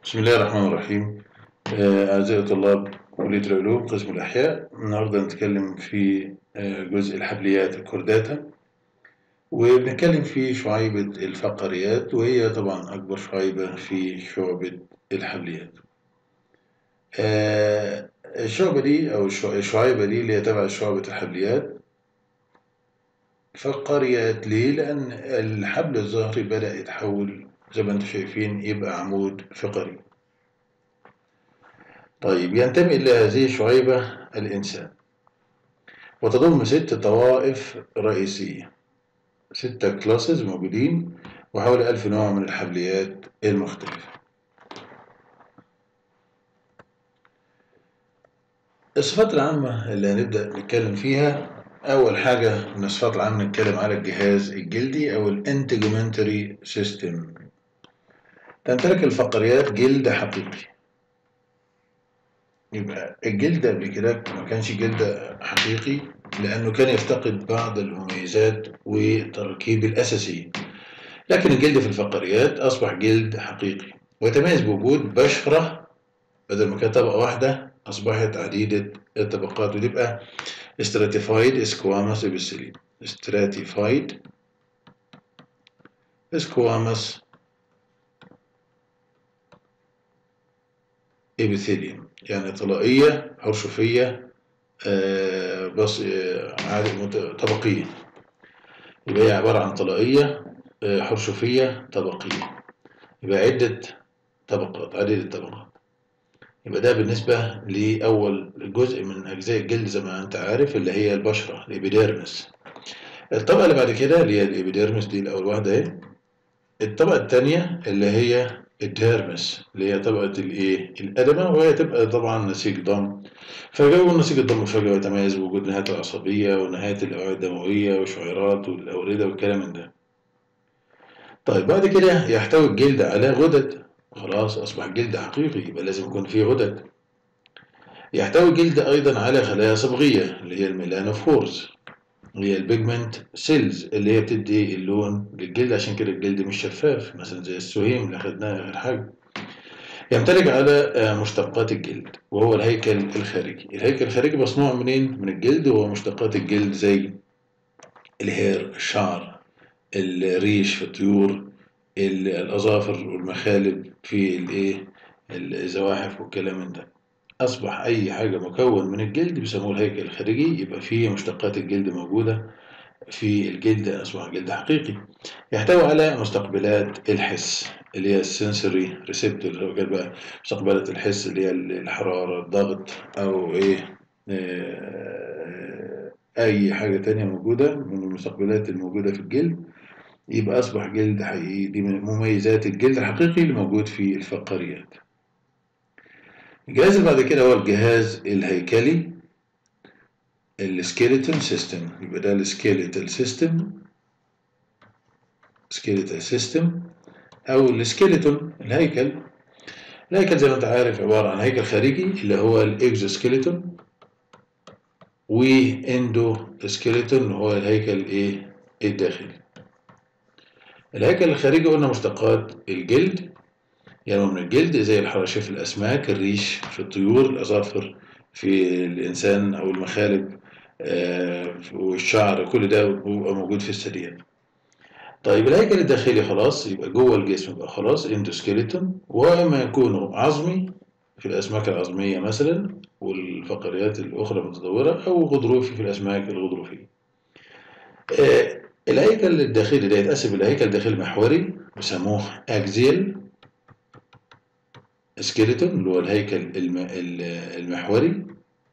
بسم الله الرحمن الرحيم آه، أعزائي طلاب كلية العلوم قسم الأحياء النهاردة نتكلم في آه، جزء الحبليات الكورداتا وبنتكلم في شعيبة الفقريات وهي طبعا أكبر شعيبة في شعبة الحبليات آه، الشعبة دي أو الشع- الشعيبة دي اللي هي تبع شعبة الحبليات فقريات ليه؟ لأن الحبل الظهري بدأ يتحول زي ما انتم شايفين يبقى عمود فقري طيب ينتمي إلى هذه الشعيبة الإنسان وتضم ست طوائف رئيسية ستة كلاسز موجودين وحوالي ألف نوع من الحبليات المختلفة الصفات العامة اللي هنبدأ نتكلم فيها أول حاجة من الصفات العامة نتكلم على الجهاز الجلدي أو الانتجمنتري سيستم تمتلك الفقريات جلد حقيقي يبقى الجلد قبل كده ما كانش جلد حقيقي لأنه كان يفتقد بعض المميزات والتركيب الأساسية لكن الجلد في الفقريات أصبح جلد حقيقي ويتميز بوجود بشرة بدل ما كانت طبقة واحدة أصبحت عديدة الطبقات وتبقى stratified squamous epithelium stratified squamous epithelium يعني طلائية حرشفية آه، بس آه، عادي مت- طبقية يبقى هي عبارة عن طلائية آه، حرشفية طبقية يبقى عدة طبقات عديدة طبقات يبقى ده بالنسبة لأول جزء من أجزاء الجلد زي ما أنت عارف اللي هي البشرة الإبيديرمس الطبقة اللي بعد كده اللي هي الإبيديرمس دي الأول واحدة أهي الطبقة التانية اللي هي الديرمس اللي هي طبقة الإيه الأدمة وهي تبقى طبعا نسيج ضم فجو نسيج الضم فجأة يتميز بوجود نهاية العصبية ونهاية الأوعية الدموية والشعيرات والأوردة والكلام من ده طيب بعد كده يحتوي الجلد على غدد خلاص أصبح جلد حقيقي يبقى لازم يكون فيه غدد يحتوي الجلد أيضا على خلايا صبغية اللي هي الميلانوفورز اللي هي البيجمنت سيلز اللي هي بتدي اللون للجلد عشان كده الجلد مش شفاف مثلا زي السهيم اللي أخدناه آخر حاجة يمتلك على آه، مشتقات الجلد وهو الهيكل الخارجي الهيكل الخارجي مصنوع منين؟ من الجلد وهو مشتقات الجلد زي الهير الشعر الريش في الطيور ال- الأظافر والمخالب في الايه الزواحف والكلام من ده أصبح أي حاجة مكون من الجلد بيسموه الهيكل الخارجي يبقى فيه مشتقات الجلد موجودة في الجلد أصبح جلد حقيقي يحتوي على مستقبلات الحس اللي هي السنسوري ريسبتور اللي هو كده بقى مستقبلات الحس اللي هي الحرارة الضغط أو إيه آه، أي حاجة تانية موجودة من المستقبلات الموجودة في الجلد يبقى أصبح جلد حقيقي دي من مميزات الجلد الحقيقي اللي موجود في الفقاريات الجهاز اللي بعد كده هو الجهاز الهيكلي السكيلتون سيستم يبقى ده السكيلتال سيستم سكيلتال سيستم أو السكيلتون الهيكل الهيكل زي ما أنت عارف عبارة عن هيكل خارجي اللي هو الإكزوسكيلتون وإندو سكيلتون اللي هو الهيكل إيه الداخلي الهيكل الخارجي قلنا مشتقات الجلد يعني من الجلد زي الحراشيف في الأسماك الريش في الطيور الأظافر في الإنسان أو المخالب آه، والشعر كل ده بيبقى موجود في الثدييات طيب الهيكل الداخلي خلاص يبقى جوه الجسم يبقى خلاص اندوسكيلتون وإما يكون عظمي في الأسماك العظمية مثلا والفقريات الأخرى المتطورة أو غضروفي في الأسماك الغضروفية آه، الهيكل الداخلي ده يتقسم إلى هيكل داخلي محوري بيسموه أكزيال سكيلتون اللي هو الهيكل الم- ال- المحوري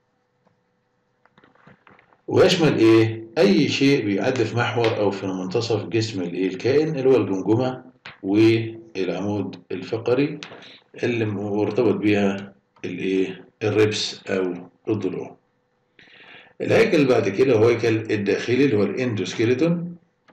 ويشمل ايه اي شيء بيعدي في محور او في منتصف جسم الايه الكائن اللي هو الجمجمه والعمود الفقري اللي مرتبط بيها الايه الربس او الضلوع الهيكل اللي بعد كده هو الهيكل الداخلي اللي هو الاندوسكيلتون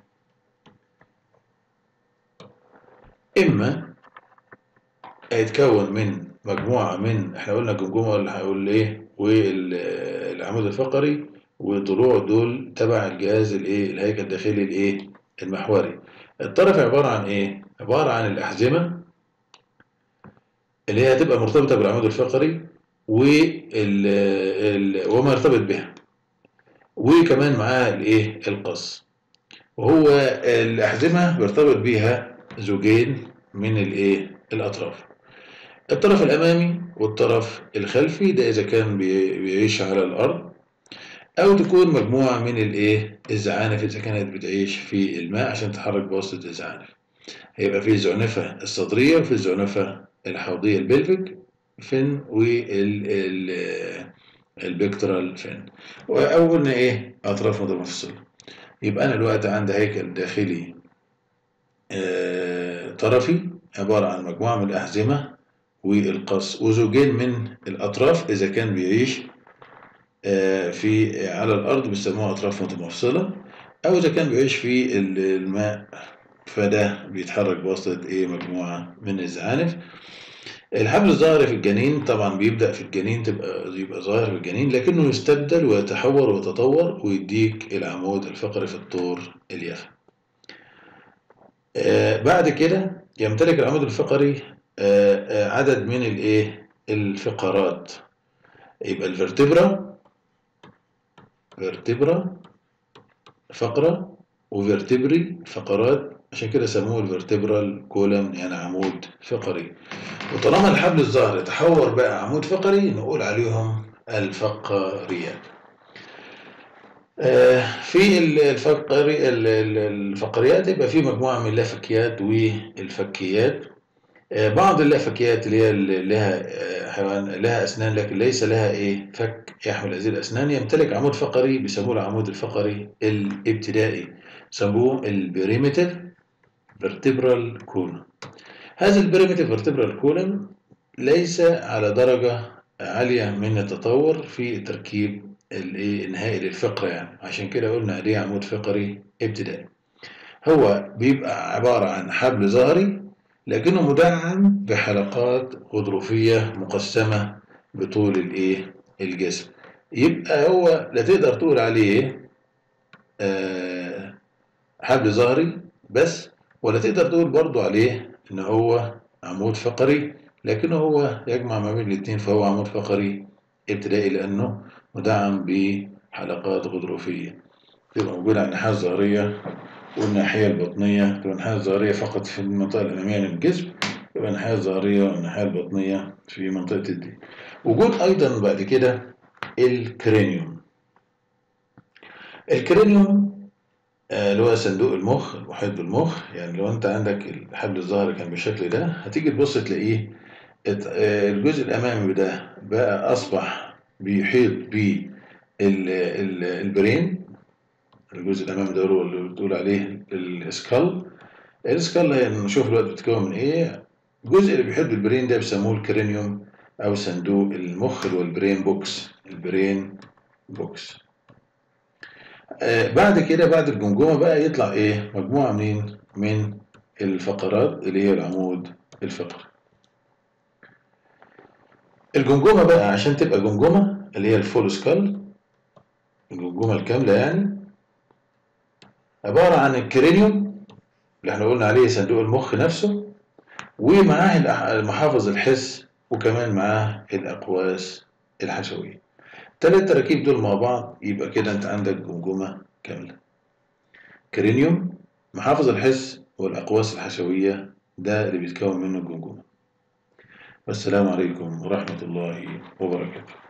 اما هيتكون من مجموعة من احنا قلنا الجمجمة ولا هقول ايه والعمود الفقري والضلوع دول تبع الجهاز الايه الهيكل الداخلي الايه المحوري الطرف عبارة عن ايه عبارة عن الأحزمة اللي هي هتبقى مرتبطة بالعمود الفقري وال ال- وما يرتبط بها وكمان معاها الايه القص وهو الأحزمة بيرتبط بيها زوجين من الايه الأطراف الطرف الأمامي والطرف الخلفي ده إذا كان بي- بيعيش على الأرض أو تكون مجموعة من الإيه الزعانف إذا كانت بتعيش في الماء عشان تتحرك بواسطة الزعانف هيبقى في الزعنفة الصدرية وفي الزعنفة الحوضية البلفيك فين والبكترال فين أو قلنا إيه أطراف متمفصلة يبقى أنا دلوقتي عندي هيكل داخلي آه، طرفي عبارة عن مجموعة من الأحزمة والقص وزوجين من الأطراف إذا كان بيعيش آه، في على الأرض بيسموها أطراف متمفصلة أو إذا كان بيعيش في ال- الماء فده بيتحرك بواسطة إيه مجموعة من الزعانف الحبل الظاهري في الجنين طبعا بيبدأ في الجنين تبقى يبقى ظاهر في الجنين لكنه يستبدل ويتحور ويتطور ويديك العمود الفقري في الطور اليفي آه، بعد كده يمتلك العمود الفقري آه، آه، عدد من الايه الفقرات يبقى الفرتبرا فيرتبرا فقرة وفيرتبري فقرات عشان كده سموه الفرتبرال كولم يعني عمود فقري وطالما الحبل الظهري تحور بقى عمود فقري نقول عليهم الفقريات آه، في ال- الفقري ال- ال- الفقريات يبقى في مجموعة من اللافكيات والفكيات آه، بعض اللافكيات اللي هي اللي لها آه، حيوان لها أسنان لكن ليس لها إيه فك يحمل هذه الأسنان يمتلك عمود فقري بيسموه العمود الفقري الابتدائي سموه البريمتيف فيرتبرال كولم هذا البريمتيف فيرتبرال كولم ليس على درجة عالية من التطور في تركيب الايه النهائي للفقرة يعني عشان كده قلنا عليه عمود فقري ابتدائي هو بيبقى عبارة عن حبل ظهري لكنه مدعم بحلقات غضروفية مقسمة بطول الايه الجسم يبقى هو لا تقدر تقول عليه آه، حبل ظهري بس ولا تقدر تقول برضو عليه ان هو عمود فقري لكنه هو يجمع ما بين الاثنين فهو عمود فقري ابتدائي لانه مدعم بحلقات غضروفية تبقى موجودة على الناحية الظهرية والناحية البطنية تبقى الناحية الظهرية فقط في المنطقة الأمامية من الجسم تبقى الناحية الظهرية والناحية البطنية في منطقة الدين وجود أيضا بعد كده الكرينيوم الكرينيوم آه، اللي هو صندوق المخ المحيط بالمخ يعني لو انت عندك الحبل الظهري كان بالشكل ده هتيجي تبص تلاقيه ات- آه، الجزء الامامي ده بقى اصبح بيحيط بالبرين الجزء الامامي ده هو اللي بتقول عليه السكال السكال يعني نشوف دلوقتي بتتكون من ايه الجزء اللي بيحيط بالبرين ده بيسموه الكرينيوم او صندوق المخ اللي هو البرين بوكس البرين بوكس آه، بعد كده بعد الجمجمة بقى يطلع ايه مجموعة منين من الفقرات اللي هي العمود الفقري الجمجمة بقى عشان تبقى جمجمة اللي هي الفول سكال الجمجمة الكاملة يعني عبارة عن الكرينيوم اللي احنا قلنا عليه صندوق المخ نفسه ومعاه الأح- المحافظ الحس وكمان معاه الأقواس الحشوية التلات تراكيب دول مع بعض يبقى كده انت عندك جمجمة كاملة كرينيوم محافظ الحس والأقواس الحشوية ده اللي بيتكون منه الجمجمة والسلام عليكم ورحمة الله وبركاته